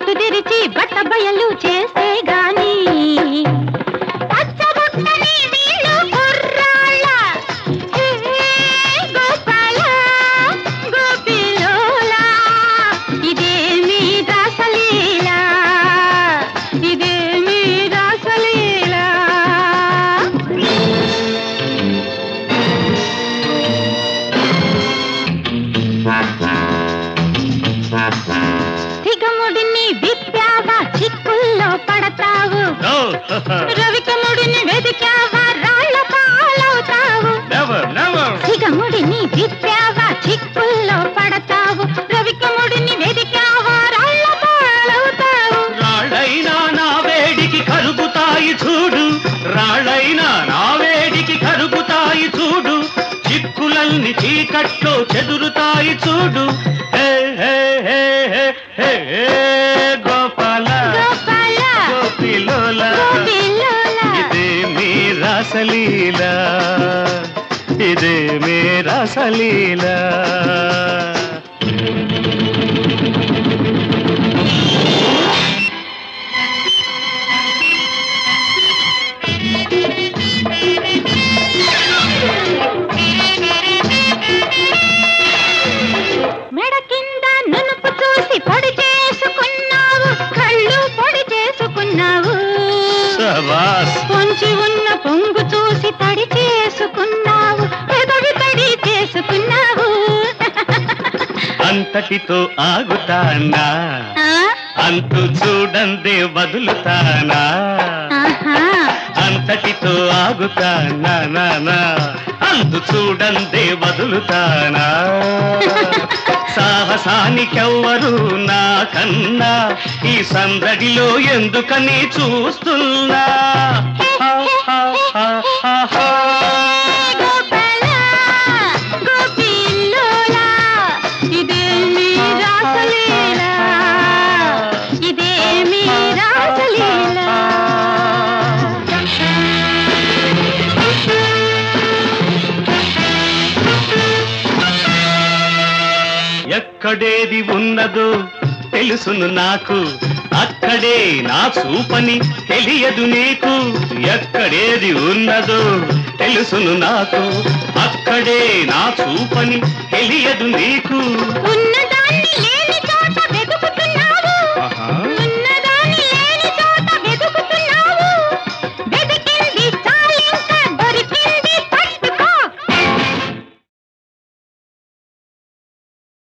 గుట్టు తెరిచి బట్ట బయలు చేస్తే గాని పచ్చబుట్టని వీళ్ళు కుర్రాళ్ళ. హే, గోపాల, గోపిలోలా, ఇదేమి రాసలీలా ఇదేమి రాసలీలా సిగముడిని విప్పావా చిక్కుల్లో పడతావు No, రవికముడిని వెదికావా రాళ్ళ పాలవుతావు never, never. సిగముడిని విప్పావా చిక్కుల్లో పడతావు రవికముడిని వెదికావా రాళ్ళ పాలవుతావు రాళ్ళైనా నా వేడికి కరుగుతాయి చూడు రాళ్ళైనా నా వేడికి కరుగుతాయి చూడు చిక్కులల్ని చీకట్లో చెదురుతాయి చూడు హే హే హే హే హే హే, గోపాల గోపాల గోపిలోల గోపిలోల ఇదే మీ రాసలీల ఇదే మీ రాసలీల మెడ కింద నునుపు చూసి పొడి చేసుకున్నావు కళ్ళు పొడి చేసుకున్నావు శబాస్ పొంచి ఉన్న పొంగు చూసి తడి చేసుకున్నావు పెదవి తడి చేసుకున్నావు అంతటితో ఆగుతానా ఆ? అంతు చూడందే వదులుతానా ఆహా. అంతటితో ఆగుతానా నా, నా. అంతు చూడందే వదులుతానా సాహసానికెవ్వరు నా కన్నా ఈ సందడిలో ఎందుకని చూస్తున్నా హా, హా, హా, హా, హా. గోపాల, గోపిల్లోలా, ఇదేమి రాసలీలా, ఇదేమి రాసలీలా. ఎక్కడేది ఉన్నదో తెలుసును నాకు అక్కడే నా చూపని తెలియదు నీకు ఎక్కడేది ఉన్నదో తెలుసును నాకు అక్కడే నా చూపని తెలియదు నీకు ఉన్న